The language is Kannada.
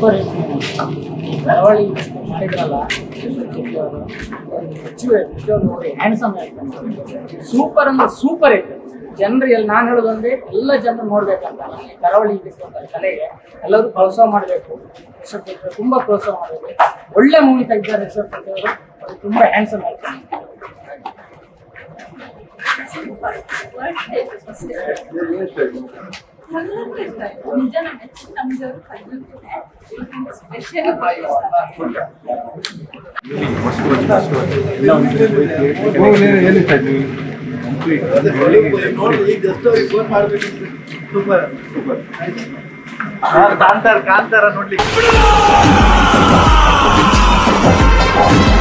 ಸೂಪರ್ ಕರಾವಳಿ ಮಾಡಿದ್ರಲ್ಲ ನೋಡಿ ಹ್ಯಾಂಡ್ಸಮ್ ಸೂಪರ್ ಅಂದ್ರೆ ಸೂಪರ್ ಇತ್ತು ಜನರು ಎಲ್ಲಿ ನಾನು ಹೇಳೋದಂದ್ರೆ ಎಲ್ಲ ಜನರು ನೋಡ್ಬೇಕಂತ ಈ ಕರಾವಳಿ ಇರ್ತಕ್ಕಂಥ ಕಲೆಗೆ ಎಲ್ಲರೂ ಪ್ರೋತ್ಸಾಹ ಮಾಡಬೇಕು ರಿಷಬ್ ಶೆಟ್ಟಿ ತುಂಬಾ ಪ್ರೋತ್ಸಾಹ ಮಾಡಬೇಕು ಒಳ್ಳೆ ಮೂವಿ ತೆಗ್ದಿದ್ದಾರೆ ರಿಷಬ್ ಶೆಟ್ಟಿ ಅವರು ಅದು ತುಂಬಾ ಹ್ಯಾಂಡ್ಸಮ್ ಆಯ್ತು ನಿಜ ಮೆಚ್ಚಿ ನಮ್ಗೆ ಅವರು ಕಲಿಯುತ್ತೆ special super super Kantara Kantara ನೋಡ್ಲಿಕ್ಕೆ